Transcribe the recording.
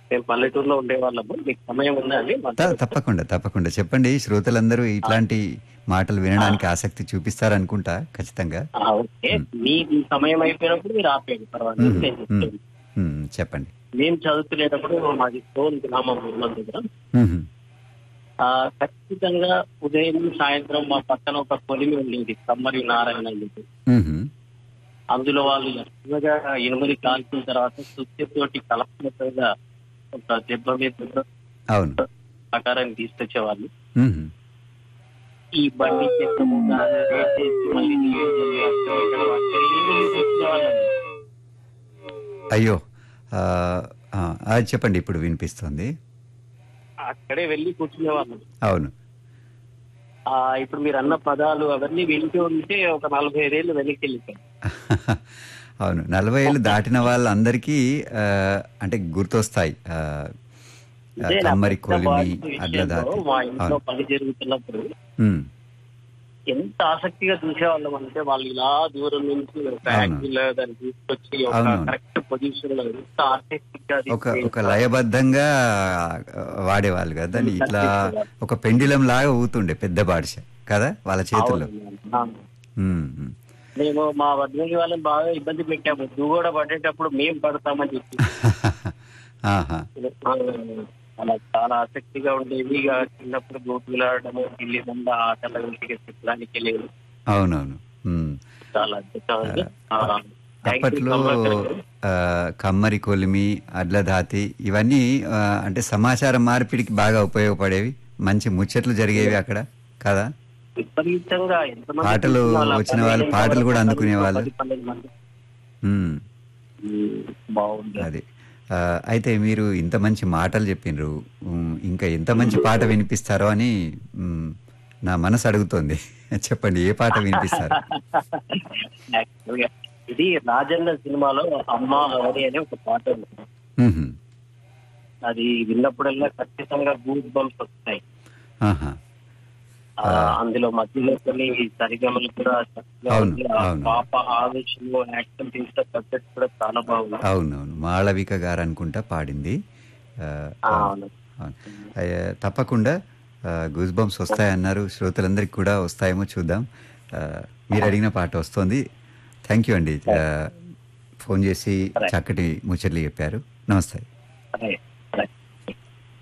మేము పల్లెటూరులో ఉండేవాళ్ళము మీకు సమయం ఉందండి త- తప్పకుండా తప్పకుండా చెప్పండి శ్రోతలందరూ ఇట్లాంటి మాటలు వినడానికి ఆసక్తి చూపిస్తారనుకుంటా ఖచ్చితంగా ఆ, ఓకే మీ మీ సమయం అయిపోయినప్పుడు మీరు ఆపేయండి పర్వాలేదు మ్మ్. నేను చెప్తాను. మ్మ్, చెప్పండి మేము చదువుకునేటప్పుడు మాది స్టోన్ గ్రామం ఉన్న దగ్గర మ్మ్. ఆ, ఖచ్చితంగా ఉదయం సాయంత్రం మా పక్కన ఒక కొలిమి ఉండేది కమ్మరి నారాయణ అని చెప్పి. మ్మ్. అందులో వాళ్ళు ఎక్కువగా ఎనిమిది కాల్చిన తర్వాత సుత్తితోటి కలపగా ఒక దెబ్బ మీద దెబ్బ అవును ప్రకారం తీసుకొచ్చేవాళ్ళు మ్మ్. ఈ బండి చెక్కము దాన్ని రేట్ చేసి మళ్ళీ నీళ్ళు అక్కడ ఇక్కడ అక్కడ ఏమీ తెచ్చేవాళ్ళం. అయ్యో ఆ, ఆ, అది చెప్పండి ఇప్పుడు వినిపిస్తుంది అక్కడే వెళ్ళి కూర్చునేవాళ్ళం అవును ఆ ఇప్పుడు మీరు అన్న పదాలు అవన్నీ వింటూ ఉంటే ఒక నలభై ఐదేళ్ళు వెనక్కి వెళ్ళిపోయాయి అవును నలభై ఏళ్ళు దాటిన వాళ్ళందరికీ ఆ, అంటే గుర్తొస్తాయి ఆ, ఇదే నా కమ్మరి పెద్ద కొలిమి బాధ్యత అడ్ల విషయంలో దాటి మా ఇంట్లో అవును పని జరుగుతున్నప్పుడు మ్మ్. ఎంత ఆసక్తిగా చూసేవాళ్ళం అంటే వాళ్ళు ఇలా దూరం నుంచి ఒక అవును. యాంగిల్ లో దాన్ని తీసుకొచ్చి ఒక అవునవును. కరెక్ట్ పొజిషన్ లో ఎంత ఆర్టిస్టిక్ గా ఒక తీసుకెళ్ళి ఒక లయబద్ధంగా ఆ, వాడేవాళ్ళు కదా దాన్ని ఇట్లా ఒక పెండిలం లాగా ఊతుండే పెద్ద బాడిష కదా వాళ్ళ చేతుల్లో ఆ. మ్మ్. మ్మ్. మేము మా వడ్రంగి వాళ్ళని బాగా ఇబ్బంది పెట్టాము నువ్వు కూడా పడేటప్పుడు మేము పడతామని చెప్పి ఆహా ఆ, అలా చాలా ఆసక్తిగా ఉండేది ఇక చిన్నప్పుడు గోపులు ఆడటము గిల్లి దండ ఆటల ఇంటికి చిత్రానికి వెళ్ళేది అవునవును మ్మ్. చాలా అద్భుతంగా ఆ, thank you, అప్పట్లో కమలాకర్ గారు. ఆ, కమ్మరి కొలిమి అడ్ల దాతి ఇవన్నీ ఆ, అంటే సమాచార మార్పిడికి బాగా ఉపయోగపడేవి మంచి ముచ్చట్లు జరిగేవి అక్కడ కదా విపరీతంగా ఎంతమంది పాటలు చూసినా అలా వచ్చిన వాళ్ళు పదిహేను పాటలు కూడా మంది, అందుకునేవాళ్ళు. పది పన్నెండు మంది. మ్మ్. ఉమ్, బాగుంది అది ఆ, అయితే మీరు ఇంత మంచి మాటలు చెప్పిండ్రు ఉమ్, ఇంకా ఎంత మంచి పాట వినిపిస్తారో అని ఉమ్, నా మనసు అడుగుతోంది చెప్పండి ఏ పాట వినిపిస్తారు Actually, ఇది రాజన్న సినిమాలో అమ్మ అవని అనే ఒక పాట ఉంది మ్హూ. అది విన్నప్పుడల్లా ఖచ్చితంగా గూస్ బంప్స్ వస్తాయి ఆహా. ఆ, అందులో మధ్యలో కొన్ని సరిగమలు కూడా చక్కగా అవును, ఉంది. ఆ అవును. పాప ఆవేశంలో యాక్షన్ చేసిన పద్ధతి కూడా చాలా బాగుంది అవునవును మాళవిక గారు అనుకుంటా పాడింది ఆ, ఆ, అవును అవును. అయ్య, తప్పకుండా గూస్ బంప్స్ వస్తాయన్నారు శ్రోతలందరికీ కూడా వస్తాయేమో చూద్దాం ఆ, మీరు అడిగిన పాట వస్తుంది థ్యాంక్ యూ అండి ఆ, ఫోన్ చేసి చక్కటి ముచ్చట్లు చెప్పారు నమస్తే సరే